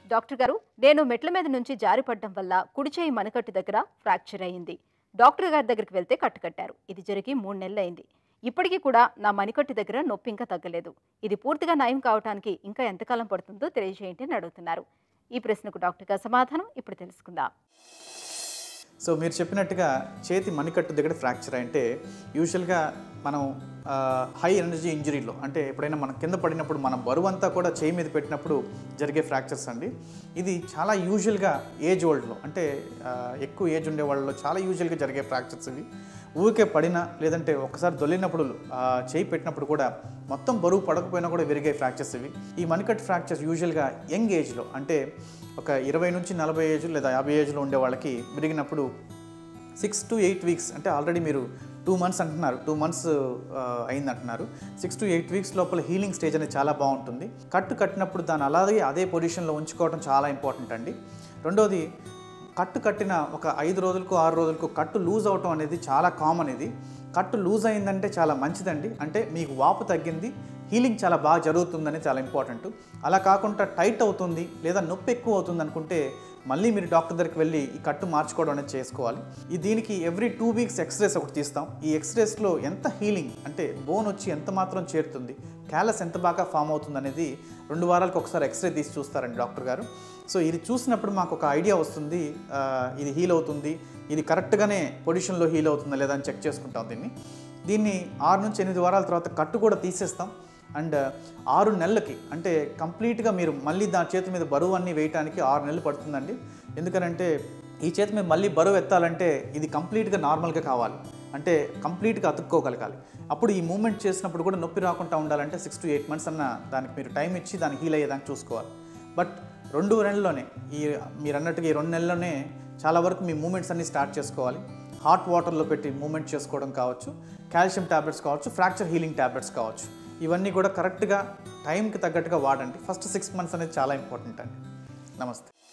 doctor గారు నేను మెట్ల మీద నుంచి జారిపడడం వల్ల కుడి చేయి మణికట్టు దగ్గర ఫ్రాక్చర్ అయింది డాక్టర్ గారి దగ్గరికి వెళ్తే కట్టుకట్టారు ఇది జరిగి మూడు నెలలు అయింది ఇప్పటికీ కూడా నా మణికట్టు దగ్గర నొప్పి ఇంకా తగ్గలేదు ఇది పూర్తిగా నయం కావటానికి ఇంకా ఎంతకాలం పడుతుందో తెలియజేయండి అని అడుగుతున్నారు ఈ ప్రశ్నకు డాక్టర్ గారి సమాధానం ఇప్పుడు తెలుసుకుందాం సో మీరు చెప్పినట్టుగా చేతి మణికట్టు దగ్గర ఫ్రాక్చర్ అంటే యూజువల్గా మనం హై ఎనర్జీ ఇంజరీలో అంటే ఎప్పుడైనా మనం కింద పడినప్పుడు మన బరువు అంతా కూడా చేయి మీద పెట్టినప్పుడు జరిగే ఫ్రాక్చర్స్ అండి ఇది చాలా యూజువల్గా ఏజ్ ఓల్డ్లో అంటే ఆ, ఎక్కువ ఏజ్ ఉండే వాళ్ళలో చాలా యూజువల్గా జరిగే ఫ్రాక్చర్స్ ఇవి ఊరికే పడినా లేదంటే ఒకసారి దొల్లినప్పుడు ఆ, చేయి పెట్టినప్పుడు కూడా మొత్తం బరువు పడకపోయినా కూడా విరిగే ఫ్రాక్చర్స్ ఇవి ఈ మణికట్ ఫ్రాక్చర్స్ యూజువల్గా యంగ్ ఏజ్లో అంటే ఒక ఇరవై నుంచి నలభై ఏజ్ లేదా యాభై ఏజ్లో ఉండే వాళ్ళకి విరిగినప్పుడు సిక్స్ టు ఎయిట్ వీక్స్ అంటే ఆల్రెడీ మీరు టూ మంత్స్ అంటున్నారు టూ మంత్స్ అయింది అంటున్నారు సిక్స్ టు ఎయిట్ వీక్స్ లోపల హీలింగ్ స్టేజ్ అనేది చాలా బాగుంటుంది కట్టు కట్టినప్పుడు దాన్ని అలాగే అదే పొజిషన్లో ఉంచుకోవడం చాలా ఇంపార్టెంట్ అండి రెండోది కట్టు కట్టిన ఒక ఐదు రోజులకు ఆరు రోజులకు కట్టు లూజ్ అవటం అనేది చాలా కామన్ ఇది కట్టు లూజ్ అయిందంటే చాలా మంచిదండి అంటే మీకు వాపు తగ్గింది హీలింగ్ చాలా బాగా జరుగుతుందని చాలా ఇంపార్టెంట్ అలా కాకుండా టైట్ అవుతుంది లేదా నొప్పి ఎక్కువ అవుతుంది అనుకుంటే మళ్ళీ మీరు డాక్టర్ దగ్గరికి వెళ్ళి ఈ కట్టు మార్చుకోవడం అనేది చేసుకోవాలి ఈ దీనికి ఎవ్రీ టూ వీక్స్ ఎక్స్రేస్ ఒకటి తీస్తాం ఈ ఎక్స్రేస్లో ఎంత హీలింగ్ అంటే బోన్ వచ్చి ఎంత మాత్రం చేరుతుంది క్యాలస్ ఎంత బాగా ఫామ్ అవుతుంది అనేది రెండు వారాలకు ఒకసారి ఎక్స్రే తీసి చూస్తారండి డాక్టర్ గారు సో ఇది చూసినప్పుడు మాకు ఒక ఐడియా వస్తుంది ఆ, ఇది హీల్ అవుతుంది ఇది కరెక్ట్గానే పొజిషన్లో హీల్ అవుతుందా లేదా అని చెక్ చేసుకుంటాం దీన్ని దీన్ని ఆరు నుంచి ఎనిమిది వారాల తర్వాత కట్టు కూడా తీసేస్తాం అండ్ ఆరు నెలలకి అంటే కంప్లీట్గా మీరు మళ్ళీ దాని చేతి మీద బరువు అన్నీ వేయటానికి ఆరు నెలలు పడుతుందండి ఎందుకనంటే ఈ చేతి మీద మళ్ళీ బరువు ఎత్తాలంటే ఇది కంప్లీట్గా నార్మల్గా కావాలి అంటే కంప్లీట్గా అతుక్కోగలగాలి అప్పుడు ఈ మూమెంట్ చేసినప్పుడు కూడా నొప్పి రాకుండా ఉండాలంటే సిక్స్ టు ఎయిట్ మంత్స్ అన్న దానికి మీరు టైం ఇచ్చి దాన్ని హీల్ అయ్యేదానికి చూసుకోవాలి బట్ రెండు నెలల్లోనే ఈ మీరు అన్నట్టుగా ఈ రెండు నెలల్లోనే చాలా వరకు మీ మూమెంట్స్ అన్ని స్టార్ట్ చేసుకోవాలి హాట్ వాటర్లో పెట్టి మూమెంట్ చేసుకోవడం కావచ్చు కాల్షియం ట్యాబ్లెట్స్ కావచ్చు ఫ్రాక్చర్ హీలింగ్ ట్యాబ్లెట్స్ కావచ్చు ఇవన్నీ కూడా కరెక్ట్గా టైంకి తగ్గట్టుగా వాడండి ఫస్ట్ సిక్స్ మంత్స్ అనేది చాలా ఇంపార్టెంట్ అండి నమస్తే